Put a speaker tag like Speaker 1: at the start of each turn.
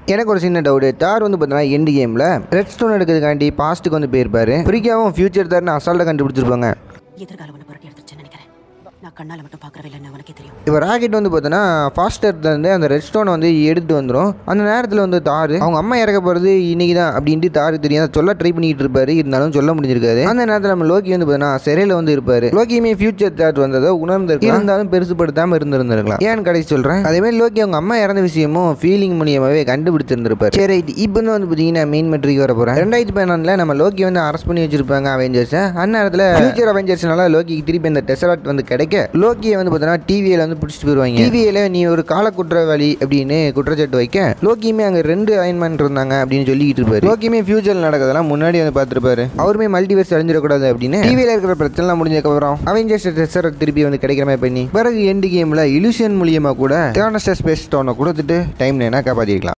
Speaker 1: எனக்கு ஒரு சின்ன டவுட் தார் வந்து பார்த்தீங்கன்னா எண்டு கேமில் ரெட் ஸ்டோன் எடுக்கிறதுக்காண்டி பாஸ்ட்டுக்கு வந்து போயிருப்பாரு ஃப்ரீக்காவும் ஃபியூச்சர் தார்னு அசால்ட்டாக கண்டுபிடிச்சிருப்பாங்க
Speaker 2: எதிர்காலம் ஒன்று புரட்டி எடுத்துருச்சுன்னு நினைக்கிறேன் நான் கண்ணால் மட்டும் பார்க்கறவில்லைன்னு உனக்கே தெரியும்
Speaker 1: இப்போ ராக்கெட் வந்து பார்த்தோன்னா ஃபாஸ்டர்லேருந்து அந்த ரெட் ஸ்டோனை வந்து எடுத்துட்டு வந்துடும் அந்த நேரத்தில் வந்து தார் அவங்க அம்மா இறக்க போகிறது இன்னைக்கு தான் அப்படின்ட்டு தார் தெரியாத சொல்ல ட்ரை பண்ணிட்டு இருப்பாரு இருந்தாலும் சொல்ல முடிஞ்சிருக்காது அந்த நேரத்தில் நம்ம லோக்கி வந்து பார்த்தோன்னா சிறையில் வந்து இருப்பாரு லோக்கியுமே ஃபியூச்சர் தாட் வந்ததை உணர்ந்திருக்கலாம் இருந்தாலும் பெருசுப்படுத்தாமல் இருந்திருந்திருக்கலாம் ஏன்னு கடைசி சொல்கிறேன் அதேமாதிரி லோக்கி அவங்க அம்மா இறந்த விஷயமும் ஃபீலிங் மூலியமாகவே கண்டுபிடிச்சிருந்திருப்பாரு சரி ரைட் இப்போ வந்து வந்து பார்த்தீங்கன்னா மெயின் மெட்ரிக் வர போகிறேன் ரெண்டாயிரத்தி பதினொன்றில் நம்ம லோக்கி வந்து அரெஸ்ட் பண்ணி வச்சிருப்பாங்க அவெஞ்சர்ஸை அந்நேரத்தில் ஃபியூச்சர் அவெஞ்சர்ஸ்னால லோக்கிக்கு திருப்பி இந்த டெசராட் வந்து கிடைக்க லோக்கியை வந்து பார்த்தோன்னா டிவியில் வந்து பிடிச்சிட்டு போயிருவாங்க டிவியில் நீ ஒரு கால குற்றவாளி அப்படின்னு குற்றச்சாட்டு வைக்க லோக்கியுமே அங்கே ரெண்டு அயன்மேன் இருந்தாங்க அப்படின்னு சொல்லிக்கிட்டு இருப்பாரு லோக்கியுமே ஃபியூச்சரில் நடக்கிறதெல்லாம் முன்னாடி வந்து பார்த்துருப்பாரு அவருமே மல்டிவர்ஸ் அழிஞ்சிடக்கூடாது அப்படின்னு டிவியில் இருக்கிற பிரச்சனைலாம் முடிஞ்சதுக்கப்புறம் அவெஞ்சர்ஸ் டெசராட் திருப்பி வந்து கிடைக்கிற மாதிரி பண்ணி பிறகு எண்டு கேமில் இலுஷன் மூலியமாக கூட தேவனஸ்டர் ஸ்பேஸ் ஸ்டோனை கொடுத்துட்டு டைம் என்ன காப்பாற்றிருக்கலாம்